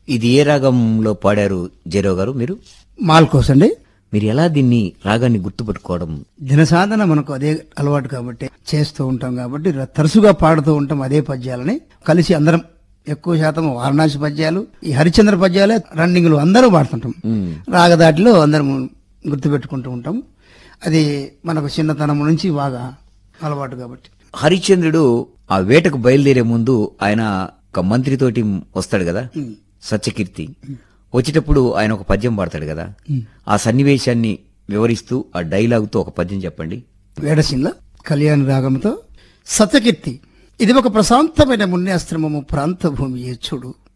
ఇది ఏ రాగంలో పాడారు జేరో గారు మీరు మాల్కోస్ అండి మీరు ఎలా దీన్ని రాగాన్ని గుర్తుపట్టుకోవడం దినసాధన మనకు అదే అలవాటు కాబట్టి చేస్తూ ఉంటాం కాబట్టి ర- తరచుగా పాడుతూ ఉంటాం అదే పద్యాలని కలిసి అందరం ఎక్కువ శాతం వారణాసి పద్యాలు ఈ హరిచంద్ర పద్యాలే రన్నింగ్ లో అందరూ పాడుతుంటాం రాగదాటిలో అందరం గుర్తుపెట్టుకుంటూ ఉంటాం అది మనకు చిన్నతనం నుంచి బాగా అలవాటు కాబట్టి హరిశ్చంద్రుడు ఆ వేటకు బయలుదేరే ముందు ఆయన ఒక మంత్రితోటి వస్తాడు కదా సత్యకీర్తి వచ్చేటప్పుడు ఆయన ఒక పద్యం పాడతాడు కదా ఆ సన్నివేశాన్ని వివరిస్తూ ఆ డైలాగుతో ఒక పద్యం చెప్పండి వేడసింల కళ్యాణ రాగంతో సత్యకీర్తి ఇది ఒక ప్రశాంతమైన మున్యాశ్రమము ప్రాంత భూమి చూడు